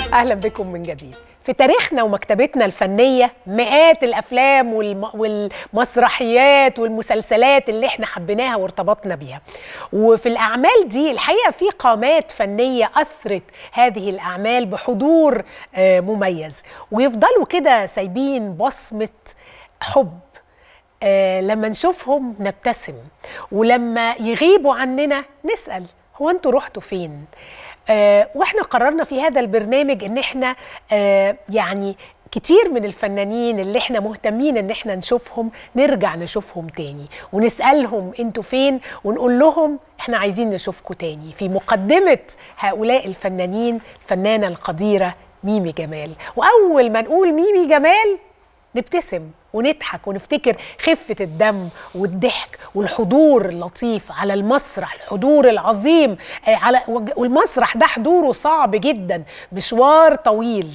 اهلا بكم من جديد في تاريخنا ومكتبتنا الفنيه مئات الافلام والم... والمسرحيات والمسلسلات اللي احنا حبيناها وارتبطنا بيها وفي الاعمال دي الحقيقه في قامات فنيه اثرت هذه الاعمال بحضور آه، مميز ويفضلوا كده سايبين بصمه حب آه لما نشوفهم نبتسم ولما يغيبوا عننا نسأل هو انتوا رحتوا فين آه واحنا قررنا في هذا البرنامج ان احنا آه يعني كتير من الفنانين اللي احنا مهتمين ان احنا نشوفهم نرجع نشوفهم تاني ونسألهم انتوا فين ونقول لهم احنا عايزين نشوفكم تاني في مقدمة هؤلاء الفنانين الفنانة القديرة ميمي جمال واول ما نقول ميمي جمال نبتسم ونضحك ونفتكر خفة الدم والضحك والحضور اللطيف على المسرح الحضور العظيم آه، على والمسرح ده حضوره صعب جدا مشوار طويل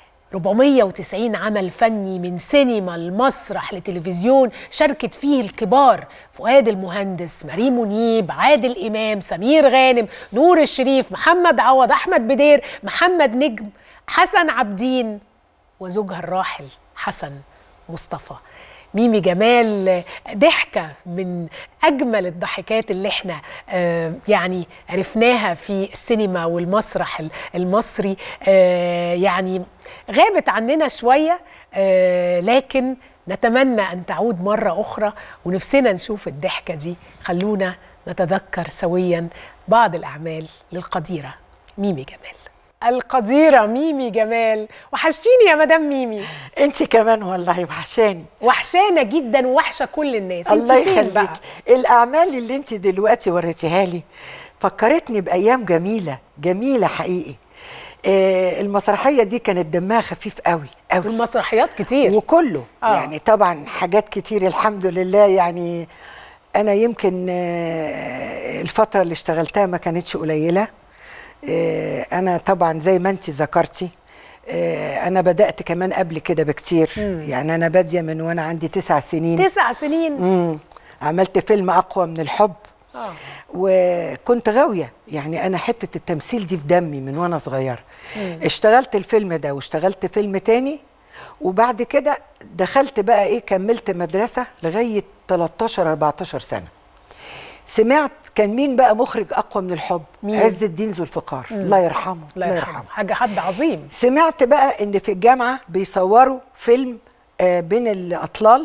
490 عمل فني من سينما المسرح لتلفزيون شاركت فيه الكبار فؤاد المهندس مريم منيب عادل إمام سمير غانم نور الشريف محمد عوض أحمد بدير محمد نجم حسن عبدين وزوجها الراحل حسن مصطفى ميمي جمال ضحكة من أجمل الضحكات اللي احنا آه، يعني عرفناها في السينما والمسرح المصري آه، يعني غابت عننا شوية آه، لكن نتمنى أن تعود مرة أخرى ونفسنا نشوف الضحكة دي خلونا نتذكر سويا بعض الأعمال للقديرة ميمي جمال القديرة ميمي جمال وحشتيني يا مدام ميمي انت كمان والله وحشاني وحشانة جدا ووحشة كل الناس انت الله فين يخليك بقى؟ الاعمال اللي انت دلوقتي وريتيها لي فكرتني بايام جميله جميله حقيقي آه المسرحيه دي كانت دمها خفيف قوي قوي والمسرحيات كتير وكله آه. آه. يعني طبعا حاجات كتير الحمد لله يعني انا يمكن آه، الفتره اللي اشتغلتها ما كانتش قليله آه، انا طبعا زي ما انت ذكرتي آه، انا بدات كمان قبل كده بكتير مم. يعني انا باديه من وانا عندي تسع سنين تسع سنين مم. عملت فيلم اقوى من الحب اه وكنت غاويه يعني انا حته التمثيل دي في دمي من وانا صغيره مم. اشتغلت الفيلم ده واشتغلت فيلم تاني وبعد كده دخلت بقى ايه كملت مدرسه لغايه 13 14 سنه سمعت كان مين بقى مخرج اقوى من الحب مين؟ عز الدين ذو الفقار الله يرحمه الله يرحمه حاجة حد عظيم سمعت بقى ان في الجامعه بيصوروا فيلم آه بين الاطلال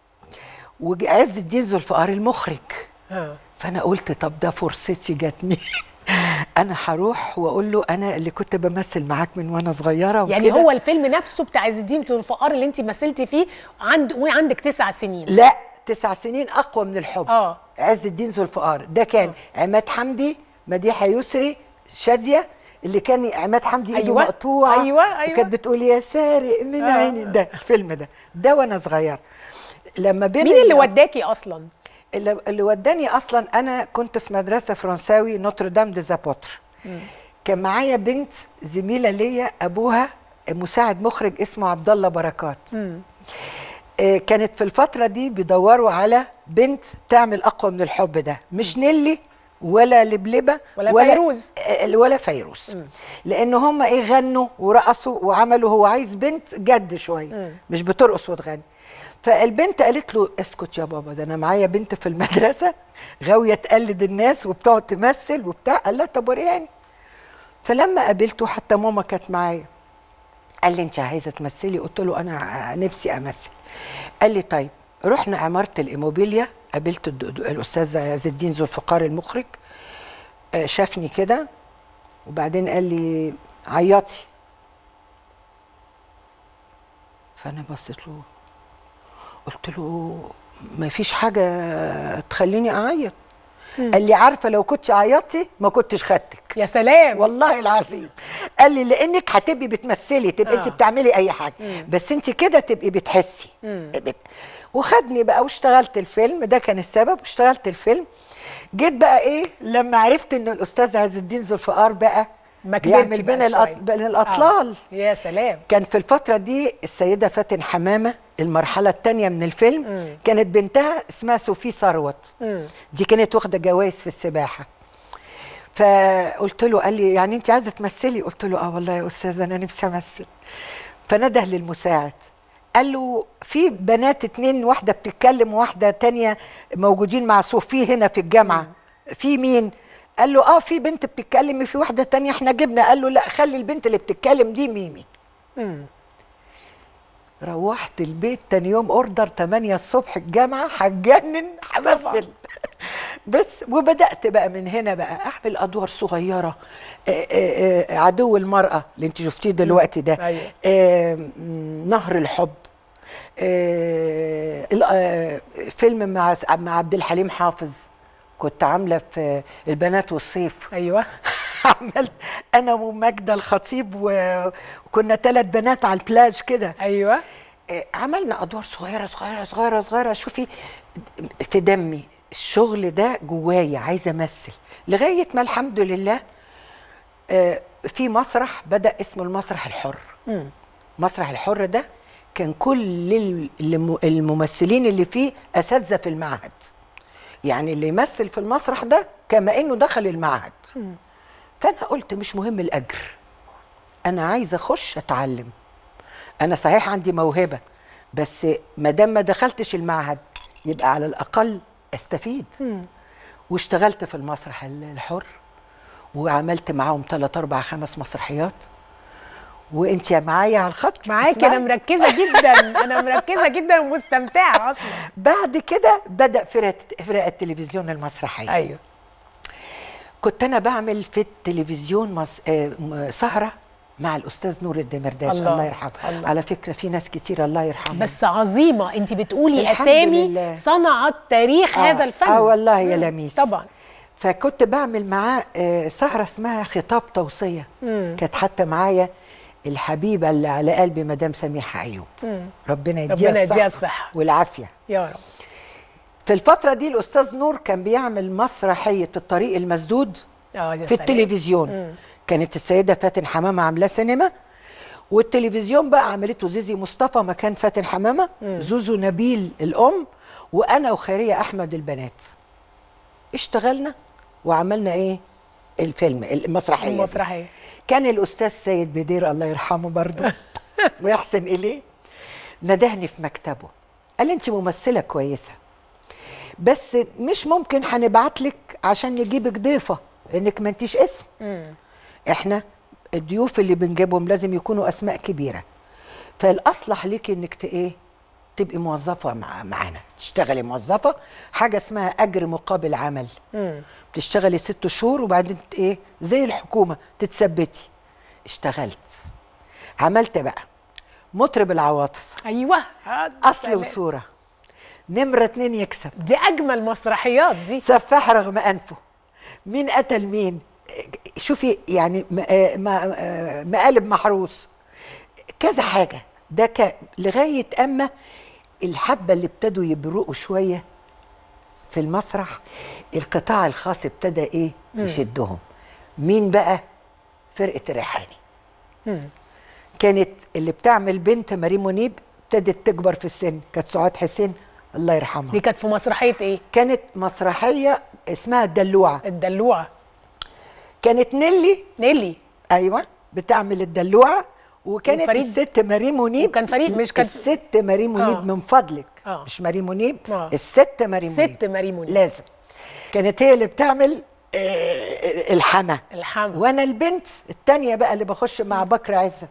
وعز الدين ذو الفقار المخرج اه فانا قلت طب ده فرصتي جاتني انا هروح واقول له انا اللي كنت بمثل معاك من وانا صغيره يعني وكده. هو الفيلم نفسه بتاع عز الدين ذو الفقار اللي انت مثلتي فيه عند وعندك تسع سنين لا تسع سنين اقوى من الحب اه عز الدين ذو الفقار ده كان عماد حمدي مديحه يسري شاديه اللي كان عماد حمدي ايده أيوة، مقطوعه أيوة، أيوة. وكانت بتقول يا سارق من آه. عيني ده الفيلم ده ده وانا صغير لما بين مين اللي ال- وداكي اصلا اللي, اللي وداني اصلا انا كنت في مدرسه فرنساوي نوتردام دي زابوتر كان معايا بنت زميله ليا ابوها مساعد مخرج اسمه عبد الله بركات مم. آه، كانت في الفتره دي بيدوروا على بنت تعمل اقوى من الحب ده مش نيلي ولا لبلبه ولا فيروز. آه، ولا فيروز لان هم ايه غنوا ورقصوا وعملوا هو عايز بنت جد شويه مش بترقص وتغني فالبنت قالت له اسكت يا بابا ده انا معايا بنت في المدرسه غاويه تقلد الناس وبتقعد تمثل وبتاع قال لها طب ورياني فلما قابلته حتى ماما كانت معايا قال لي انت عايزه تمثلي قلت له انا نفسي امثل قال لي طيب رحنا عماره الايموبيليا قابلت الد- الد- الاستاذ عز الدين ذو الفقار المخرج آه، شافني كده وبعدين قال لي عيطي فانا بصيت له قلت له ما فيش حاجه تخليني اعيط قال لي عارفه لو كنت عيطتي ما كنتش خدتك يا سلام والله العظيم قال لي لانك هتبقي بتمثلي تبقى آه. انت بتعملي اي حاجه بس انت كده تبقي بتحسي بت- وخدني بقى واشتغلت الفيلم ده كان السبب واشتغلت الفيلم جيت بقى ايه لما عرفت ان الاستاذ عز الدين ذو الفقار بقى ما كبرتي بيعمل بقى بين, شوية. الأط... بين الاطلال آه. يا سلام كان في الفترة دي السيدة فاتن حمامة المرحلة الثانية من الفيلم مم. كانت بنتها اسمها صوفي ثروت مم. دي كانت واخدة جوائز في السباحة فقلت له قال لي يعني انت عايزه تمثلي قلت له اه والله يا استاذ انا نفسي امثل فنده للمساعد قال له في بنات اتنين واحده بتتكلم وواحده تانية موجودين مع صوفي هنا في الجامعه في مين قال له اه في بنت بتتكلم في واحده تانية احنا جبنا قال له لا خلي البنت اللي بتتكلم دي ميمي مم. روحت البيت تاني يوم اوردر 8 الصبح الجامعه هتجنن همثل بس وبدات بقى من هنا بقى اعمل ادوار صغيره آه، آه، آه، عدو المراه اللي انت شفتيه دلوقتي ده أيوة. آه، م- نهر الحب آه، ال- آه، فيلم مع س- مع عبد الحليم حافظ كنت عامله في البنات والصيف ايوه عمل انا وماجده الخطيب و- وكنا ثلاث بنات على البلاج كده ايوه آه، عملنا ادوار صغيره صغيره صغيره صغيره شوفي في دمي الشغل ده جوايا عايزه امثل لغايه ما الحمد لله آه، في مسرح بدا اسمه المسرح الحر مم. مسرح الحر ده كان كل ال- الم- الممثلين اللي فيه اساتذه في المعهد يعني اللي يمثل في المسرح ده كما انه دخل المعهد فانا قلت مش مهم الاجر انا عايزه اخش اتعلم انا صحيح عندي موهبه بس ما دام ما دخلتش المعهد يبقى على الاقل استفيد واشتغلت في المسرح ال- الحر وعملت معاهم ثلاث اربع خمس مسرحيات وانت يا معايا على الخط معاكي بتسمعي؟ انا مركزه جدا انا مركزه جدا ومستمتعه اصلا بعد كده بدا فرقه فرقه التلفزيون المسرحيه ايوه كنت انا بعمل في التلفزيون مس... آه، م- سهره مع الاستاذ نور الدمرداش الله، الله, يرحمه الله. على فكره في ناس كتير الله يرحمه بس عظيمه انت بتقولي الحمد اسامي لله. صنعت تاريخ آه، هذا الفن اه والله يا مم، لميس طبعا فكنت بعمل معاه آه، سهره اسمها خطاب توصيه مم. كانت حتى معايا الحبيبه اللي على قلبي مدام سميحه ايوب مم. ربنا يديها ربنا يديها الصحه الصحه والعافيه يا رب في الفتره دي الاستاذ نور كان بيعمل مسرحيه الطريق المسدود اه يا في سلام. التلفزيون مم. كانت السيده فاتن حمامه عاملاه سينما والتلفزيون بقى عملته زيزي مصطفى مكان فاتن حمامه زوزو نبيل الام وانا وخيريه احمد البنات اشتغلنا وعملنا ايه الفيلم المسرحيه دي. المسرحيه كان الاستاذ سيد بدير الله يرحمه برضه ويحسن اليه ندهني في مكتبه قال لي انت ممثله كويسه بس مش ممكن هنبعت لك عشان نجيبك ضيفه انك ما انتيش اسم مم. احنا الضيوف اللي بنجيبهم لازم يكونوا اسماء كبيره فالاصلح ليكي انك ت- ايه تبقي موظفه مع معانا تشتغلي موظفه حاجه اسمها اجر مقابل عمل مم. بتشتغلي ست شهور وبعدين ت- ايه زي الحكومه تتثبتي اشتغلت عملت بقى مطرب العواطف ايوه آه، اصل سلام. وصوره نمره اتنين يكسب دي اجمل مسرحيات دي سفاح رغم انفه مين قتل مين شوفي يعني م- آه، م- آه، مقالب محروس كذا حاجه ده ك... لغايه اما الحبه اللي ابتدوا يبرقوا شويه في المسرح القطاع الخاص ابتدى ايه يشدهم مين بقى فرقه الريحاني مم. كانت اللي بتعمل بنت مريم منيب ابتدت تكبر في السن كانت سعاد حسين الله يرحمها دي كانت في مسرحيه ايه كانت مسرحيه اسمها الدلوعه الدلوعه كانت نيلي نيلي ايوه بتعمل الدلوعه وكانت وفريد- الست مريم منيب وكان فريد- مش كانت- الست مريم منيب آه. من فضلك آه. مش مريم منيب آه. الست مريم منيب ست مريم منيب. لازم كانت هي اللي بتعمل آه، الحما الحمد وانا البنت التانية بقى اللي بخش مع بكر عزت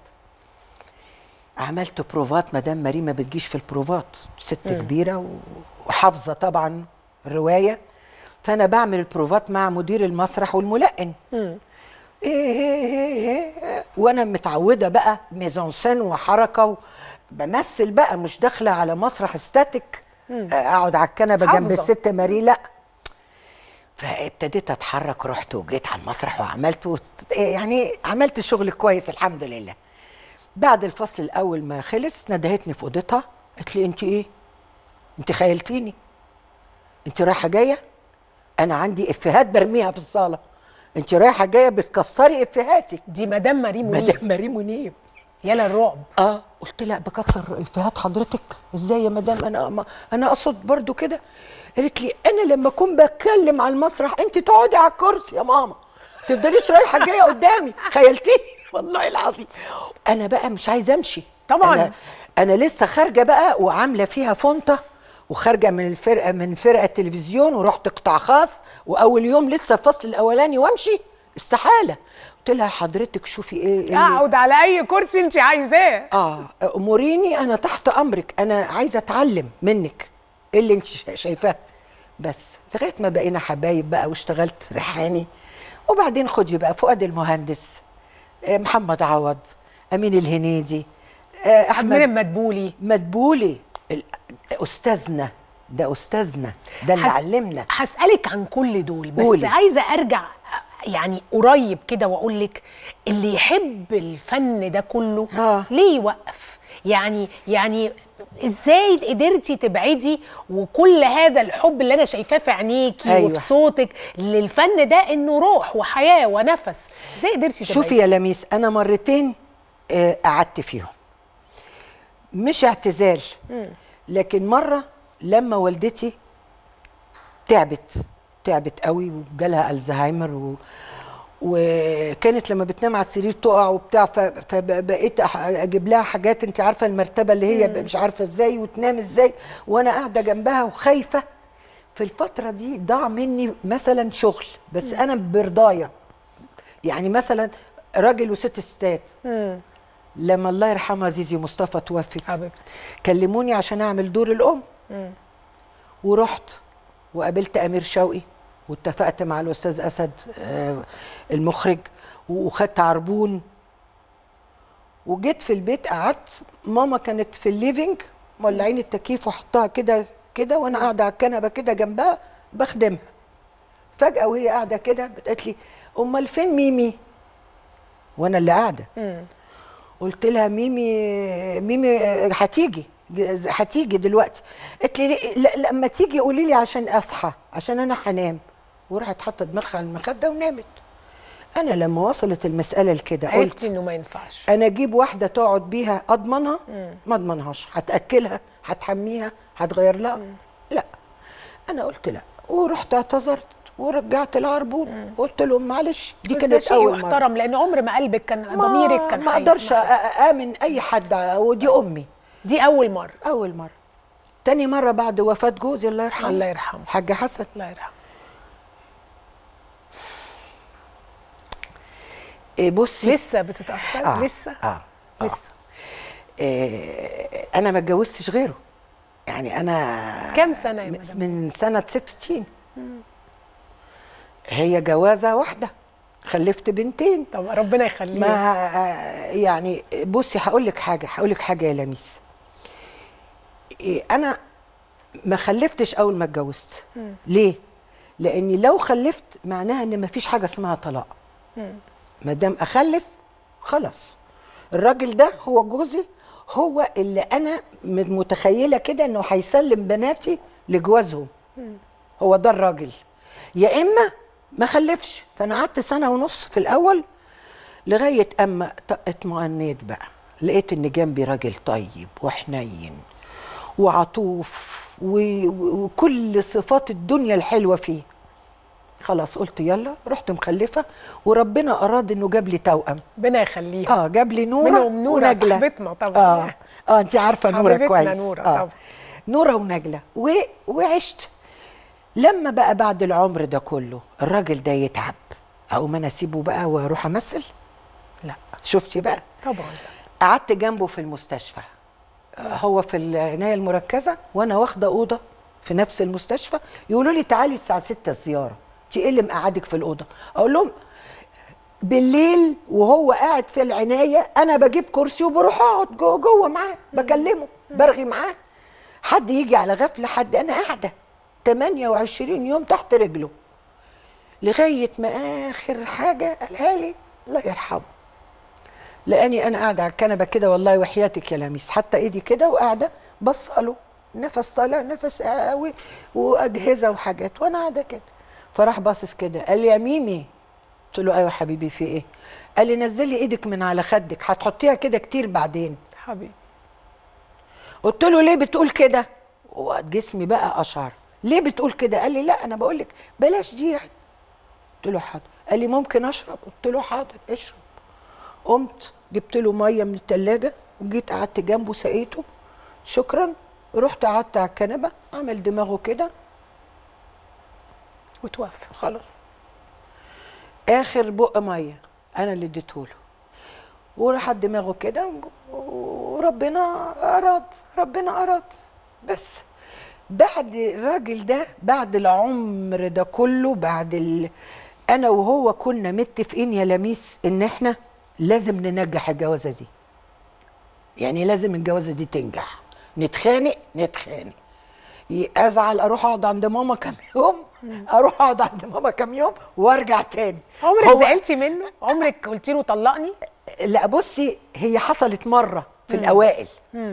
عملت بروفات مدام مريم ما بتجيش في البروفات ست كبيره و- وحافظه طبعا الروايه فانا بعمل البروفات مع مدير المسرح والملقن مم. إيه إيه إيه إيه وانا متعوده بقى ميزانسين وحركه و... بمثل بقى مش داخله على مسرح ستاتيك اقعد على الكنبه جنب حافظة. الست ماري لا فابتديت اتحرك رحت وجيت على المسرح وعملت وت- يعني عملت شغل كويس الحمد لله بعد الفصل الاول ما خلص ندهتني في اوضتها قالت لي انت ايه انت خيلتيني انت رايحه جايه انا عندي افيهات برميها في الصاله انت رايحه جايه بتكسري افيهاتك دي مدام مريم منيب مدام ماري منيب يلا الرعب اه قلت لا بكسر افيهات حضرتك ازاي يا مدام انا ما انا اقصد برضو كده قالت لي انا لما اكون بتكلم على المسرح انت تقعدي على الكرسي يا ماما تفضليش رايحه جايه قدامي خيلتيني والله العظيم انا بقى مش عايزه امشي طبعاً. انا, أنا لسه خارجه بقى وعامله فيها فونطه وخارجه من الفرقه من فرقه تلفزيون ورحت قطاع خاص واول يوم لسه الفصل الاولاني وامشي استحاله قلت لها حضرتك شوفي ايه اللي- اقعد على اي كرسي انت عايزاه اه اموريني انا تحت امرك انا عايزه اتعلم منك ايه اللي انت شا- شايفاه بس لغايه ما بقينا حبايب بقى واشتغلت ريحاني وبعدين خدي بقى فؤاد المهندس آه، محمد عوض امين الهنيدي آه، من احمد المدبولي مدبولي ال- استاذنا ده استاذنا ده اللي هس- علمنا هسألك عن كل دول بس قولي. عايزة أرجع يعني قريب كده وأقول لك اللي يحب الفن ده كله آه. ليه يوقف يعني يعني ازاي قدرتي تبعدي وكل هذا الحب اللي انا شايفاه في عينيكي أيوة. وفي صوتك للفن ده انه روح وحياه ونفس ازاي قدرتي تبعدي شوفي يا لميس انا مرتين آه، قعدت فيهم مش اعتزال لكن مره لما والدتي تعبت تعبت قوي وجالها الزهايمر و... وكانت لما بتنام على السرير تقع وبتاع ف- فبقيت أح- اجيب لها حاجات انت عارفه المرتبه اللي هي مش عارفه ازاي وتنام ازاي وانا قاعده جنبها وخايفه في الفتره دي ضاع مني مثلا شغل بس انا برضايه يعني مثلا راجل وست ستات مم. لما الله يرحمها زيزي مصطفى توفت حبيبتي كلموني عشان اعمل دور الام مم. ورحت وقابلت امير شوقي واتفقت مع الاستاذ اسد آه، المخرج وخدت عربون وجيت في البيت قعدت ماما كانت في الليفينج مولعين التكييف وحطها كده كده وانا قاعده على الكنبه كده جنبها بخدمها فجاه وهي قاعده كده قالت لي امال فين ميمي وانا اللي قاعده مم. قلت لها ميمي ميمي هتيجي هتيجي دلوقتي قالت لي ليه- لا لما تيجي قولي لي عشان اصحى عشان انا هنام وراحت حاطه دماغها على المخده ونامت انا لما وصلت المساله لكده قلت عرفتي انه ما ينفعش انا اجيب واحده تقعد بيها اضمنها ما اضمنهاش هتاكلها هتحميها هتغير لها لا انا قلت لا ورحت اعتذرت ورجعت العربون قلت لهم معلش دي بس ده كانت شيء اول مره محترم لان عمر ما قلبك كان ما- ضميرك كان ما اقدرش هيسمع. أ- امن اي حد ودي امي دي اول مره اول مره تاني مره بعد وفاه جوزي الله يرحمه الله يرحمه حاج حسن الله يرحمه إيه بصي لسه بتتاثر آه، لسه اه آه. لسه إيه انا ما اتجوزتش غيره يعني انا كام سنة يا من- مدام؟ من سنه 66 هي جوازه واحده خلفت بنتين طب ربنا يخليه ما يعني بصي هقول لك حاجه هقول لك حاجه يا لميس إيه، انا ما خلفتش اول ما اتجوزت ليه لاني لو خلفت معناها ان ما فيش حاجه اسمها طلاق ما دام اخلف خلاص الراجل ده هو جوزي هو اللي انا م- متخيله كده انه هيسلم بناتي لجوازهم هو ده الراجل يا اما ما خلفش فانا قعدت سنه ونص في الاول لغايه اما ط- اطمأنيت بقى لقيت ان جنبي راجل طيب وحنين وعطوف و- و- وكل صفات الدنيا الحلوه فيه خلاص قلت يلا رحت مخلفه وربنا اراد انه جاب لي توأم ربنا يخليه اه جاب لي نوره منهم نورة ونجلة. صاحبتنا طبعا. اه اه انت عارفه نوره حبيبتنا كويس نورة آه. طبعا. نوره ونجله و... وعشت لما بقى بعد العمر ده كله الراجل ده يتعب اقوم انا اسيبه بقى واروح امثل لا شفتي بقى طبعا قعدت جنبه في المستشفى هو في العنايه المركزه وانا واخده اوضه في نفس المستشفى يقولوا لي تعالي الساعه 6 الزياره انت ايه اللي مقعدك في الاوضه اقول لهم بالليل وهو قاعد في العنايه انا بجيب كرسي وبروح اقعد جوه, جوه معاه بكلمه برغي معاه حد يجي على غفله حد انا قاعده 28 يوم تحت رجله لغايه ما اخر حاجه قالها لي الله يرحمه لاني انا قاعده على الكنبه كده والله وحياتك يا لميس حتى ايدي كده وقاعده بصله نفس طالع نفس قوي واجهزه وحاجات وانا قاعده كده فراح باصص كده قال لي يا ميمي قلت له ايوه حبيبي في ايه قال لي نزلي ايدك من على خدك هتحطيها كده كتير بعدين حبيبي قلت له ليه بتقول كده وجسمي بقى اشعر ليه بتقول كده قال لي لا انا بقول لك بلاش دي يعني قلت له حاضر قال لي ممكن اشرب قلت له حاضر اشرب قمت جبت له ميه من التلاجة وجيت قعدت جنبه سقيته شكرا رحت قعدت على الكنبه عمل دماغه كده وتوفى خلاص اخر بق ميه انا اللي اديته له وراح دماغه كده وربنا اراد ربنا اراد بس بعد الراجل ده بعد العمر ده كله بعد ال... انا وهو كنا متفقين يا لميس ان احنا لازم ننجح الجوازه دي يعني لازم الجوازه دي تنجح نتخانق نتخانق ازعل اروح اقعد عند ماما كام يوم اروح اقعد عند ماما كام يوم وارجع تاني عمرك هو- زعلتي منه عمرك قلتي له طلقني لا بصي هي حصلت مره في الاوائل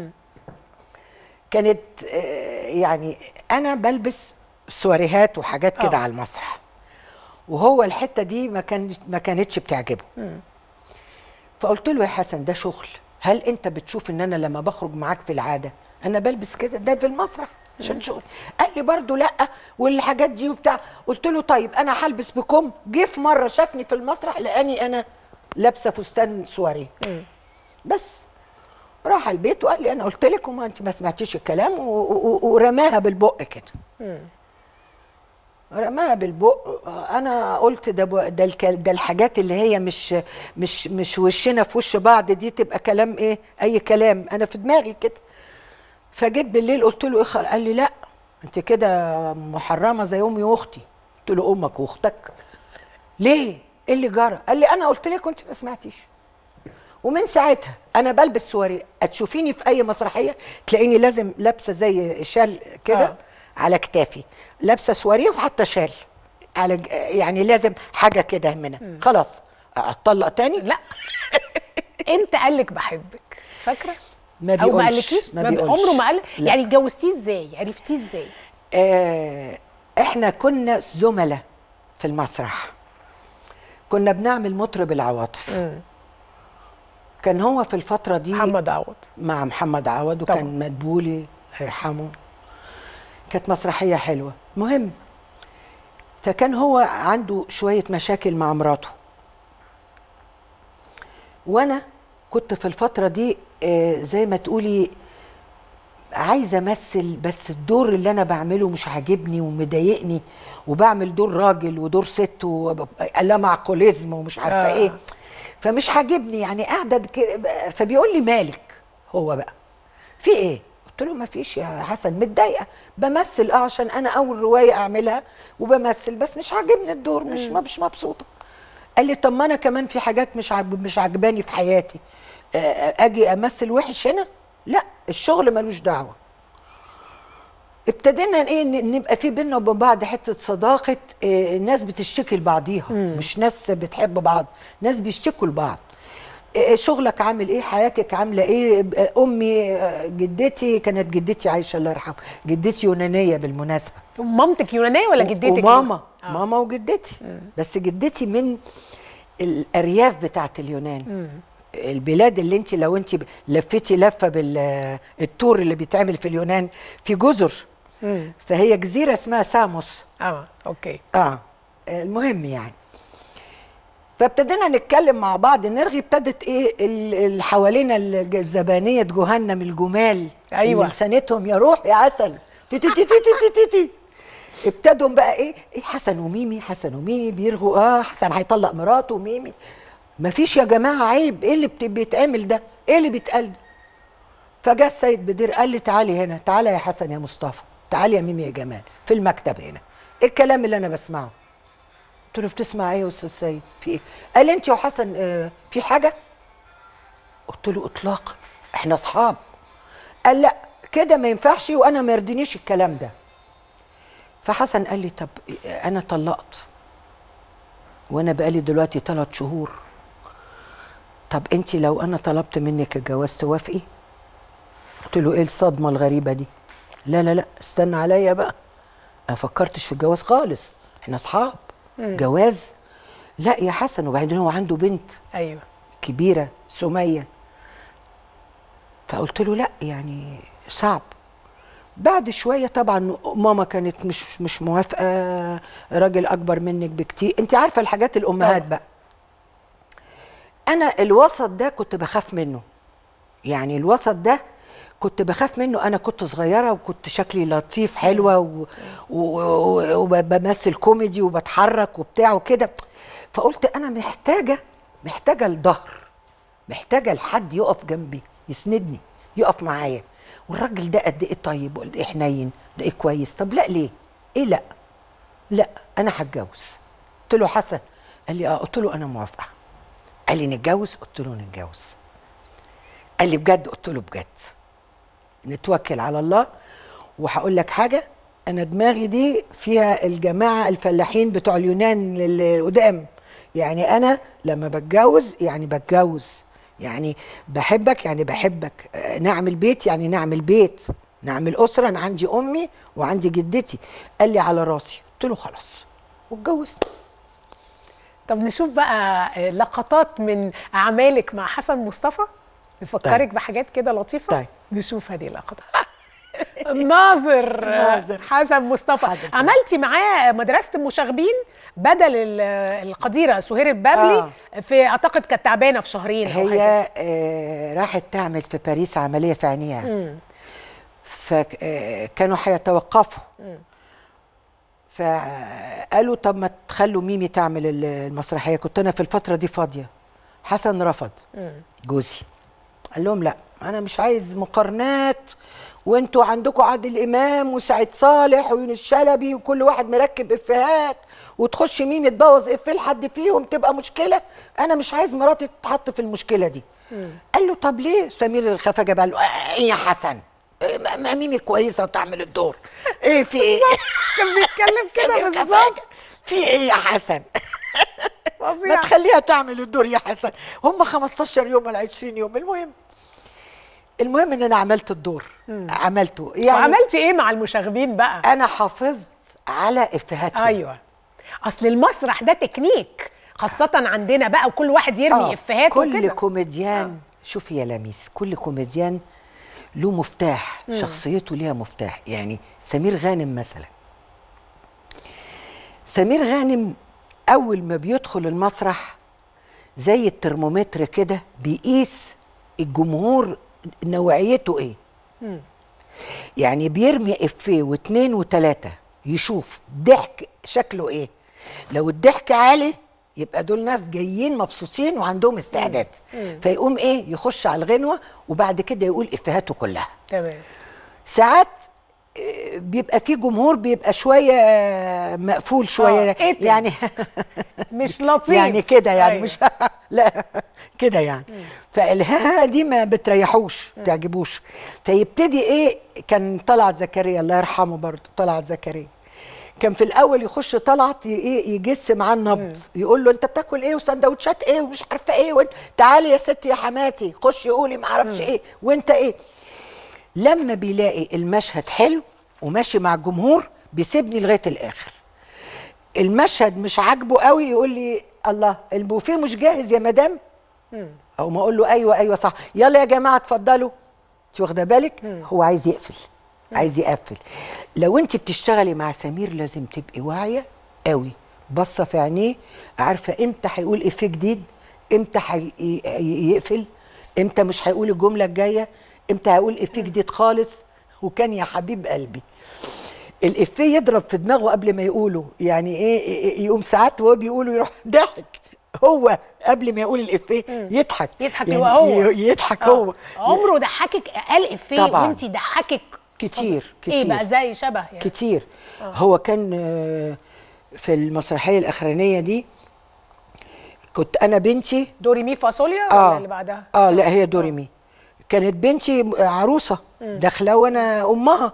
كانت آه، يعني انا بلبس سواريهات وحاجات كده آه. على المسرح وهو الحته دي ما كان ما كانتش بتعجبه فقلت له يا حسن ده شغل هل انت بتشوف ان انا لما بخرج معاك في العاده انا بلبس كده ده في المسرح عشان شغل قال لي برضو لا والحاجات دي وبتاع قلت له طيب انا هلبس بكم جه في مره شافني في المسرح لقاني انا لابسه فستان سواريه بس راح البيت وقال لي انا قلت لك وما انت ما سمعتيش الكلام و- و- ورماها بالبق كده رماها بالبق انا قلت ده ب- ده الك- ده الحاجات اللي هي مش مش مش وشنا في وش بعض دي تبقى كلام ايه اي كلام انا في دماغي كده فجيت بالليل قلت له ايه خل- قال لي لا انت كده محرمه زي امي واختي قلت له امك واختك ليه ايه اللي جرى قال لي انا قلت لك وانت ما سمعتيش ومن ساعتها انا بلبس سواري هتشوفيني في اي مسرحيه تلاقيني لازم لابسه زي شال كده آه. آه. على كتافي لابسه سواري وحتى شال على ج- يعني لازم حاجه كده منها خلاص اتطلق تاني لا امتى قال لك بحبك فاكره ما او ما بيقولش قالكيش ما ما بي- بيقولش عمره ما قال لا. يعني اتجوزتيه ازاي عرفتيه ازاي آه احنا كنا زملاء في المسرح كنا بنعمل مطرب العواطف كان هو في الفتره دي محمد عوض مع محمد عوض طبعا. وكان مدبولي الله يرحمه كانت مسرحيه حلوه مهم فكان هو عنده شويه مشاكل مع مراته وانا كنت في الفتره دي آه، زي ما تقولي عايزه امثل بس الدور اللي انا بعمله مش عاجبني ومضايقني وبعمل دور راجل ودور ست ولا معقوليزم ومش عارفه آه. آه. ايه فمش عاجبني يعني قاعده كده فبيقول لي مالك هو بقى في ايه قلت له ما فيش يا حسن متضايقه بمثل اه عشان انا اول روايه اعملها وبمثل بس مش عاجبني الدور مش مش مبسوطه قال لي طب ما انا كمان في حاجات مش عاجب مش عاجباني في حياتي آه، آه، اجي امثل وحش هنا لا الشغل ملوش دعوه ابتدينا ايه ن- نبقى في بينا وبين بعض حته صداقه آه، ناس بتشتكي لبعضيها مش ناس بتحب بعض ناس بيشتكوا لبعض آه، شغلك عامل ايه حياتك عامله ايه آه، امي آه، جدتي كانت جدتي عايشه الله يرحمها جدتي يونانيه بالمناسبه مامتك يونانيه ولا جدتك وماما آه. ماما وجدتي بس جدتي من الارياف بتاعت اليونان البلاد اللي انت لو انت لفتي لفه بالتور اللي بيتعمل في اليونان في جزر مم. فهي جزيره اسمها ساموس اه اوكي اه المهم يعني فابتدينا نتكلم مع بعض نرغي ابتدت ايه ال- اللي حوالينا الج- الزبانيه جهنم الجمال أيوة. اللي لسانتهم يا روح يا عسل تي تي تي تي تي تي تي. ابتدوا بقى ايه ايه حسن وميمي حسن وميمي بيرغوا اه حسن هيطلق مراته وميمي مفيش يا جماعه عيب ايه اللي بت- بيتعمل ده ايه اللي بيتقال ده فجاء السيد بدير قال لي تعالي هنا تعالى يا حسن يا مصطفى تعالي يا ميمي يا جمال في المكتب هنا ايه الكلام اللي انا بسمعه قلت له بتسمع ايه يا استاذ سيد في ايه قال لي انت يا حسن آه، في حاجه قلت له اطلاقا احنا اصحاب قال لا كده ما ينفعش وانا ما يرضينيش الكلام ده فحسن قال لي طب انا طلقت وانا بقالي دلوقتي ثلاث شهور طب انت لو انا طلبت منك الجواز توافقي قلت له ايه الصدمه الغريبه دي لا لا لا استنى عليا بقى انا فكرتش في الجواز خالص احنا اصحاب جواز لا يا حسن وبعدين هو عنده بنت ايوه كبيره سميه فقلت له لا يعني صعب بعد شويه طبعا ماما كانت مش مش موافقه راجل اكبر منك بكتير انت عارفه الحاجات الامهات طبعاً. بقى انا الوسط ده كنت بخاف منه يعني الوسط ده كنت بخاف منه انا كنت صغيره وكنت شكلي لطيف حلوه و- و- و- وبمثل كوميدي وبتحرك وبتاع وكده فقلت انا محتاجه محتاجه الظهر محتاجه لحد يقف جنبي يسندني يقف معايا والراجل ده قد ايه طيب وقد ايه حنين ده ايه كويس طب لا ليه ايه لا لا انا هتجوز قلت له حسن قال لي اه قلت له انا موافقه قال لي نتجوز قلت له نتجوز قال لي بجد قلت له بجد نتوكل على الله وهقول لك حاجه انا دماغي دي فيها الجماعه الفلاحين بتوع اليونان القدام يعني انا لما بتجوز يعني بتجوز يعني بحبك يعني بحبك آه، نعمل بيت يعني نعمل بيت نعمل اسره انا عندي امي وعندي جدتي قال لي على راسي قلت له خلاص واتجوزت طب نشوف بقى لقطات من اعمالك مع حسن مصطفى نفكرك طيب. بحاجات كده لطيفه طيب. نشوف هذه اللقطات الناظر الناظر. حسن مصطفى حاضر. عملتي معاه مدرسه المشاغبين بدل ال- القديره سهير البابلي في اعتقد كانت تعبانه في شهرين أو حاجة. هي آه راحت تعمل في باريس عمليه في عينيها مم. فكانوا هيتوقفوا فقالوا طب ما تخلوا ميمي تعمل ال- المسرحيه كنت انا في الفتره دي فاضيه حسن رفض مم. جوزي قال لهم لا انا مش عايز مقارنات وانتوا عندكم عادل امام وسعيد صالح ويونس شلبي وكل واحد مركب افيهات وتخش ميمي تبوظ افيه لحد فيهم تبقى مشكله انا مش عايز مراتي تتحط في المشكله دي قال له طب ليه سمير الخفاجه قال له آه، ايه يا حسن إيه، ما ما ميمي كويسه وتعمل الدور ايه في ايه كان بيتكلم سمير كده بالظبط الخفاجة، في ايه يا حسن ما فظيع تخليها تعمل الدور يا حسن هم 15 يوم ولا 20 يوم المهم المهم ان انا عملت الدور عملته يعني وعملتي ايه مع المشاغبين بقى انا حافظت على افيهاتهم ايوه اصل المسرح ده تكنيك خاصة عندنا بقى وكل واحد يرمي آه، افيهات كل وكده كوميديان شوفي يا لميس كل كوميديان له مفتاح شخصيته ليها مفتاح يعني سمير غانم مثلا سمير غانم اول ما بيدخل المسرح زي الترمومتر كده بيقيس الجمهور نوعيته ايه يعني بيرمي افيه واثنين وثلاثه يشوف ضحك شكله ايه لو الضحك عالي يبقى دول ناس جايين مبسوطين وعندهم استعداد فيقوم ايه يخش على الغنوه وبعد كده يقول افيهاته كلها تمام ساعات آه، بيبقى في جمهور بيبقى شويه آه، مقفول شويه آه، قتل. يعني مش لطيف يعني كده يعني أيوة. مش لا كده يعني فالها دي ما بتريحوش تعجبوش فيبتدي ايه كان طلعت زكريا الله يرحمه برضه طلعت زكريا كان في الاول يخش طلعت ي- ايه يجس معاه النبض يقول له انت بتاكل ايه وسندوتشات ايه ومش عارفه ايه وانت تعالي يا ستي يا حماتي خشي قولي ما اعرفش ايه وانت ايه لما بيلاقي المشهد حلو وماشي مع الجمهور بيسيبني لغايه الاخر المشهد مش عاجبه قوي يقول لي الله البوفيه مش جاهز يا مدام او ما اقول له ايوه ايوه صح يلا يا جماعه اتفضلوا انت واخده بالك هو عايز يقفل عايز يقفل لو انت بتشتغلي مع سمير لازم تبقي واعيه قوي باصه في عينيه عارفه امتى هيقول افيه جديد امتى هي- ي- يقفل امتى مش هيقول الجمله الجايه امتى هيقول افيه جديد خالص وكان يا حبيب قلبي الافيه يضرب في دماغه قبل ما يقوله يعني ايه إيه- يقوم ساعات وهو بيقوله يروح ضحك هو قبل ما يقول الافيه يضحك يضحك يعني يبقى هو ي- يضحك آه. هو عمره ضحكك قال افيه طبعاً. وانت ضحكك كتير ايه كتير بقى زي شبه يعني كتير هو كان آه، في المسرحيه الاخرانيه دي كنت انا بنتي دوري مي فاصوليا ولا اه اللي بعدها اه لا هي دوري مي كانت بنتي عروسه داخله وانا امها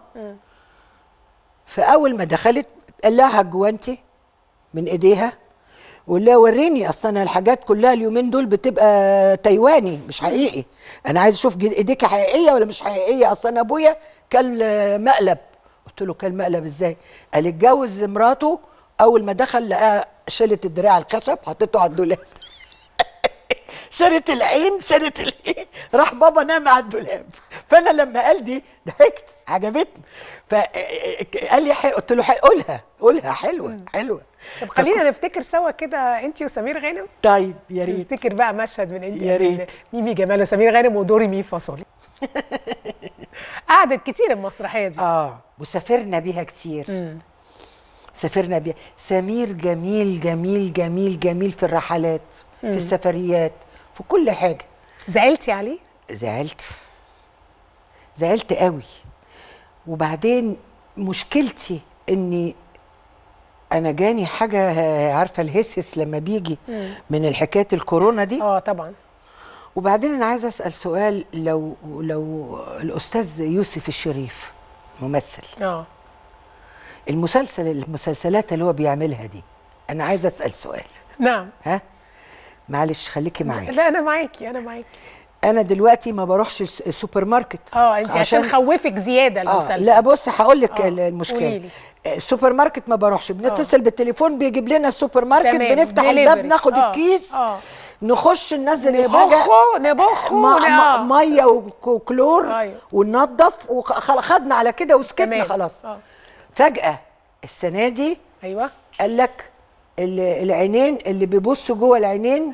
فاول ما دخلت قال لها هجوانتي من ايديها وقال لها وريني اصل انا الحاجات كلها اليومين دول بتبقى تايواني مش حقيقي انا عايز اشوف جد- ايديك حقيقيه ولا مش حقيقيه اصل انا ابويا كان مقلب قلت له كان مقلب ازاي قال اتجوز مراته اول ما دخل لقاها شالت الدراع الخشب حطيته على الدولاب شالت العين شالت العين راح بابا نام على الدولاب فانا لما قال دي ضحكت عجبتني فقال لي حلو قلت له حلو قولها قولها حلوه حلوه طب خلينا نفتكر سوا كده انت وسمير غانم طيب يا ريت نفتكر بقى مشهد من انت يا من ريت. ميمي جمال وسمير غانم ودوري مي فاصولي قعدت كتير المسرحيه دي اه وسافرنا بيها كتير سافرنا بيها سمير جميل جميل جميل جميل في الرحلات في السفريات في كل حاجه زعلتي عليه زعلت زعلت قوي وبعدين مشكلتي اني انا جاني حاجه عارفه الهسس لما بيجي من الحكايه الكورونا دي اه طبعا وبعدين انا عايزه اسال سؤال لو لو الاستاذ يوسف الشريف ممثل اه المسلسل المسلسلات اللي هو بيعملها دي انا عايزه اسال سؤال نعم ها معلش خليكي معايا لا انا معاكي انا معاكي انا دلوقتي ما بروحش الس- السوبر ماركت اه انت عشان خوفك زياده آه المسلسل لا بص هقول لك آه، المشكله قوليلي. آه، السوبر ماركت ما بروحش بنتصل بالتليفون بيجيب لنا السوبر ماركت تمام، بنفتح delivery. الباب ناخد آه، الكيس آه. نخش ننزل الحاجه نبخه نبخه ما ون- ما آه. ميه وك- وكلور أيوة. وننضف وخدنا على كده وسكتنا تمام. خلاص آه. فجاه السنه دي ايوه قال لك ال- العينين اللي بيبصوا جوه العينين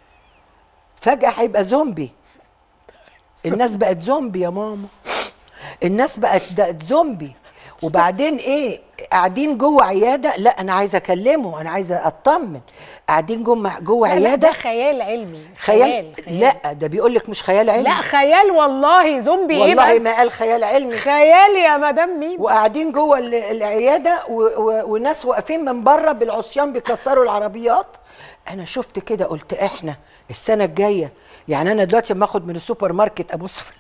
فجأة هيبقى زومبي الناس بقت زومبي يا ماما الناس بقت بقت زومبي وبعدين ايه قاعدين جوه عياده لا انا عايزه اكلمه انا عايزه اطمن قاعدين جوه جوه لا، لا، عياده ده خيال علمي خيال خيال. لا ده بيقول لك مش خيال علمي لا خيال والله زومبي ايه والله بس ما قال خيال علمي خيال يا مدام ميمي وقاعدين جوه ال- العياده و... و... وناس واقفين من بره بالعصيان بيكسروا العربيات انا شفت كده قلت احنا السنه الجايه يعني انا دلوقتي لما اخد من السوبر ماركت ابص في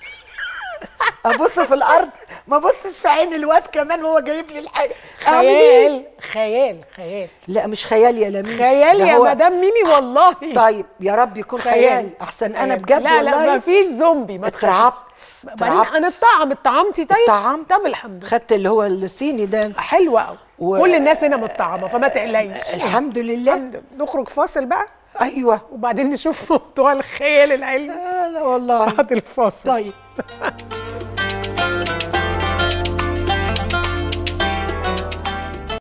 ابص في الارض ما ابصش في عين الواد كمان وهو جايب لي الحاجه أعمل إيه؟ خيال خيال خيال لا مش خيال يا لميس خيال ده يا هو- مدام ميمي والله طيب يا رب يكون خيال احسن انا خيال. بجد لا والله لا مفيش زومبي ما اترعبت تخافيش. اترعبت. بعدين انا اتطعم اتطعمتي طيب اتطعمت. طب الحمد لله خدت اللي هو الصيني ده حلوه قوي و- كل الناس هنا متطعمه فما تقلقيش الحمد لله الحمد لله. نخرج فاصل بقى ايوه وبعدين نشوف موضوع الخيال العلمي آه لا والله بعد الفاصل طيب